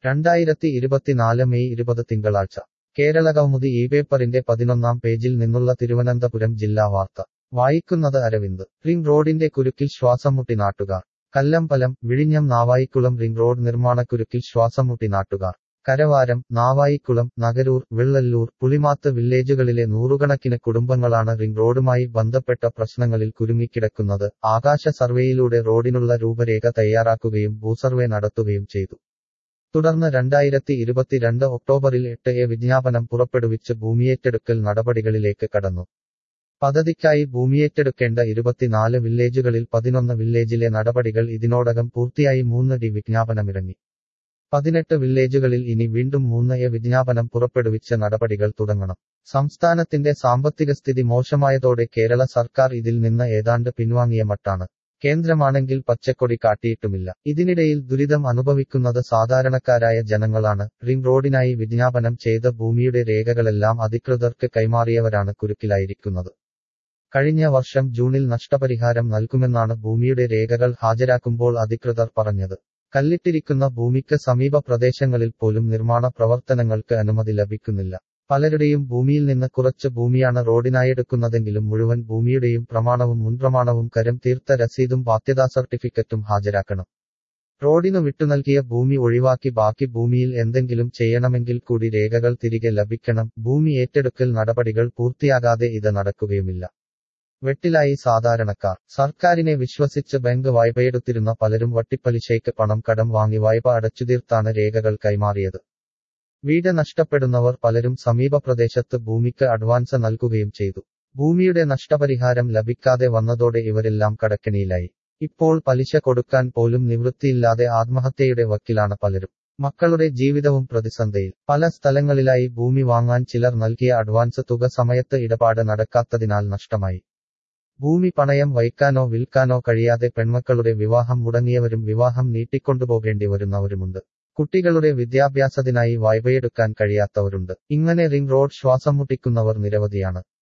രണ്ടായിരത്തി ഇരുപത്തിനാല് മെയ് ഇരുപത് തിങ്കളാഴ്ച കേരള കൗമുദി ഈ പേപ്പറിന്റെ പതിനൊന്നാം പേജിൽ നിന്നുള്ള തിരുവനന്തപുരം ജില്ലാ വാർത്ത വായിക്കുന്നത് അരവിന്ദ് റിംഗ് റോഡിന്റെ കുരുക്കിൽ ശ്വാസം മുട്ടി നാട്ടുകാർ കല്ലമ്പലം വിഴിഞ്ഞം നാവായിക്കുളം റിംഗ് റോഡ് നിർമ്മാണക്കുരുക്കിൽ ശ്വാസം മുട്ടി നാട്ടുകാർ കരവാരം നാവായിക്കുളം നഗരൂർ വെള്ളല്ലൂർ പുളിമാത്ത് വില്ലേജുകളിലെ നൂറുകണക്കിന് കുടുംബങ്ങളാണ് റിംഗ് റോഡുമായി ബന്ധപ്പെട്ട പ്രശ്നങ്ങളിൽ കുരുങ്ങിക്കിടക്കുന്നത് ആകാശ സർവേയിലൂടെ റോഡിനുള്ള രൂപരേഖ തയ്യാറാക്കുകയും ഭൂസർവേ നടത്തുകയും ചെയ്തു തുടർന്ന് രണ്ടായിരത്തി ഇരുപത്തിരണ്ട് ഒക്ടോബറിൽ എട്ട് എ വിജ്ഞാപനം പുറപ്പെടുവിച്ച് ഭൂമിയേറ്റെടുക്കൽ നടപടികളിലേക്ക് കടന്നു പദ്ധതിക്കായി ഭൂമിയേറ്റെടുക്കേണ്ട ഇരുപത്തിനാല് വില്ലേജുകളിൽ പതിനൊന്ന് വില്ലേജിലെ നടപടികൾ ഇതിനോടകം പൂർത്തിയായി മൂന്ന് ഡി വിജ്ഞാപനമിറങ്ങി പതിനെട്ട് വില്ലേജുകളിൽ ഇനി വീണ്ടും മൂന്ന് എ വിജ്ഞാപനം പുറപ്പെടുവിച്ച നടപടികൾ തുടങ്ങണം സംസ്ഥാനത്തിന്റെ സാമ്പത്തിക സ്ഥിതി മോശമായതോടെ കേരള സർക്കാർ ഇതിൽ നിന്ന് ഏതാണ്ട് പിൻവാങ്ങിയ മട്ടാണ് കേന്ദ്രമാണെങ്കിൽ പച്ചക്കൊടി കാട്ടിയിട്ടുമില്ല ഇതിനിടയിൽ ദുരിതം അനുഭവിക്കുന്നത് സാധാരണക്കാരായ ജനങ്ങളാണ് റിംഗ് റോഡിനായി വിജ്ഞാപനം ചെയ്ത ഭൂമിയുടെ രേഖകളെല്ലാം അധികൃതർക്ക് കൈമാറിയവരാണ് കുരുക്കിലായിരിക്കുന്നത് കഴിഞ്ഞ വർഷം ജൂണിൽ നഷ്ടപരിഹാരം നൽകുമെന്നാണ് ഭൂമിയുടെ രേഖകൾ ഹാജരാക്കുമ്പോൾ അധികൃതർ പറഞ്ഞത് കല്ലിട്ടിരിക്കുന്ന ഭൂമിക്ക് സമീപ പ്രദേശങ്ങളിൽ പോലും നിർമ്മാണ പ്രവർത്തനങ്ങൾക്ക് അനുമതി ലഭിക്കുന്നില്ല പലരുടെയും ഭൂമിയിൽ നിന്ന് കുറച്ച് ഭൂമിയാണ് റോഡിനായെടുക്കുന്നതെങ്കിലും മുഴുവൻ ഭൂമിയുടെയും പ്രമാണവും മുൻപ്രമാണവും കരം തീർത്ത രസീതും ബാധ്യതാ സർട്ടിഫിക്കറ്റും ഹാജരാക്കണം റോഡിനു വിട്ടുനൽകിയ ഭൂമി ഒഴിവാക്കി ബാക്കി ഭൂമിയിൽ എന്തെങ്കിലും ചെയ്യണമെങ്കിൽ കൂടി രേഖകൾ തിരികെ ലഭിക്കണം ഭൂമി ഏറ്റെടുക്കൽ നടപടികൾ പൂർത്തിയാകാതെ ഇത് നടക്കുകയുമില്ല വെട്ടിലായി സാധാരണക്കാർ സർക്കാരിനെ വിശ്വസിച്ച് ബാങ്ക് വായ്പയെടുത്തിരുന്ന പലരും വട്ടിപ്പലിശയ്ക്ക് പണം കടം വാങ്ങി വായ്പ അടച്ചുതീർത്താണ് രേഖകൾ കൈമാറിയത് വീട് നഷ്ടപ്പെടുന്നവർ പലരും സമീപ പ്രദേശത്ത് ഭൂമിക്ക് അഡ്വാൻസ് നൽകുകയും ചെയ്തു ഭൂമിയുടെ നഷ്ടപരിഹാരം ലഭിക്കാതെ വന്നതോടെ ഇവരെല്ലാം കടക്കെണിയിലായി ഇപ്പോൾ പലിശ കൊടുക്കാൻ പോലും നിവൃത്തിയില്ലാതെ ആത്മഹത്യയുടെ വക്കിലാണ് പലരും മക്കളുടെ ജീവിതവും പ്രതിസന്ധിയിൽ പല സ്ഥലങ്ങളിലായി ഭൂമി വാങ്ങാൻ ചിലർ നൽകിയ അഡ്വാൻസ് തുക സമയത്ത് ഇടപാട് നടക്കാത്തതിനാൽ നഷ്ടമായി ഭൂമി പണയം വയ്ക്കാനോ വിൽക്കാനോ കഴിയാതെ പെൺമക്കളുടെ വിവാഹം മുടങ്ങിയവരും വിവാഹം നീട്ടിക്കൊണ്ടുപോകേണ്ടി വരുന്നവരുമുണ്ട് കുട്ടികളുടെ വിദ്യാഭ്യാസത്തിനായി വായ്പയെടുക്കാൻ കഴിയാത്തവരുണ്ട് ഇങ്ങനെ റിംഗ് റോഡ് ശ്വാസം മുട്ടിക്കുന്നവർ നിരവധിയാണ്